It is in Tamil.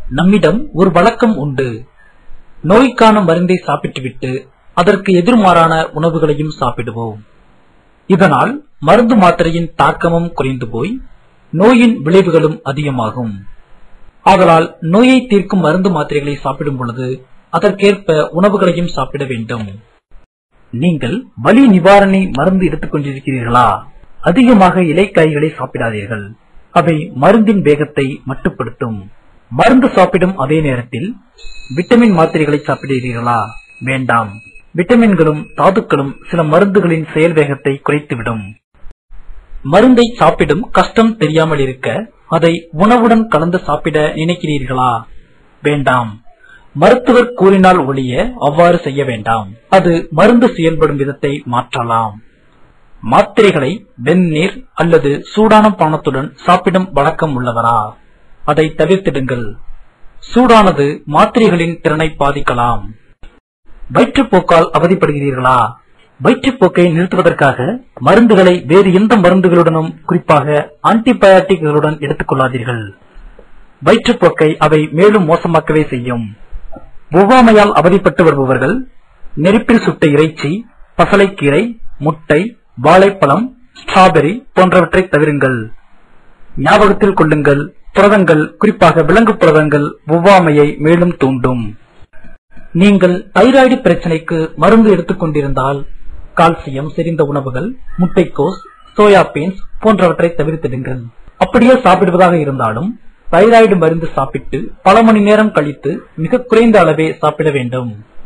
நம்மிடம் ஒரு வழக்கம் உண்டு நோய்க்கான மருந்தை சாப்பிட்டுவிட்டு அதற்கு எதிர்மாறான உணவுகளையும் சாப்பிடுவோம் இதனால் மருந்து மாத்திரையின் தாக்கமும் குறைந்து போய் நோயின் விளைவுகளும் அதிகமாகும் ஆதலால் நோயை தீர்க்கும் மருந்து மாத்திரைகளை சாப்பிடும் பொழுது அதற்கேற்ப உணவுகளையும் சாப்பிட வேண்டும் நீங்கள் வலி நிவாரணி மருந்து எடுத்துக் கொண்டிருக்கிறீர்களா அதிகமாக இலைக்காய்களை சாப்பிடாதீர்கள் அவை மருந்தின் வேகத்தை மட்டுப்படுத்தும் மருந்து சாப்பிடும் அதே நேரத்தில் விட்டமின் மாத்திரைகளை சாப்பிடுகிறீர்களா வேண்டாம் விட்டமின்களும் தாதுக்களும் சில மருந்துகளின் செயல் வேகத்தை குறைத்துவிடும் மருந்தை சாப்பிடும் கஷ்டம் தெரியாமல் இருக்க அதை உணவுடன் கலந்து சாப்பிட நினைக்கிறீர்களா வேண்டாம் மருத்துவர் கூறினால் ஒழிய அவ்வாறு செய்ய வேண்டாம் அது மருந்து செயல்படும் விதத்தை மாற்றலாம் மாத்திரைகளை வெந்நீர் அல்லது சூடான பானத்துடன் சாப்பிடும் வழக்கம் உள்ளவரா அதை தவிர்த்திடுங்கள் சூடானது மாத்திரைகளின் திறனை பாதிக்கலாம் வயிற்றுப்போக்கால் அவதிப்படுகிறீர்களா வயிற்றுப்போக்கை நிறுத்துவதற்காக மருந்துகளை வேறு எந்த மருந்துகளுடனும் குறிப்பாக ஆன்டிபயாட்டிக்குகளுடன் எடுத்துக் கொள்ளாதீர்கள் வயிற்றுப்போக்கை அவை மேலும் மோசமாக்கவே செய்யும் ஒவ்வாமையால் அவதிப்பட்டு வருபவர்கள் நெருப்பில் சுட்ட இறைச்சி பசலைக்கீரை முட்டை வாழைப்பழம் ஸ்ட்ராபெரி போன்றவற்றை தவிருங்கள் ஞாபகத்தில் கொள்ளுங்கள் புரதங்கள் குறிப்பாக விலங்கு புரதங்கள் ஒவ்வாமையை மேலும் தூண்டும் நீங்கள் தைராய்டு பிரச்சனைக்கு மருந்து எடுத்துக் கொண்டிருந்தால் கால்சியம் செறிந்த உணவுகள் முட்டைக்கோஸ் சோயா பீன்ஸ் போன்றவற்றை தவிர்த்திடுங்கள் அப்படியே சாப்பிடுவதாக இருந்தாலும் தைராய்டு மருந்து சாப்பிட்டு பல மணி நேரம் கழித்து மிக குறைந்த அளவே சாப்பிட வேண்டும்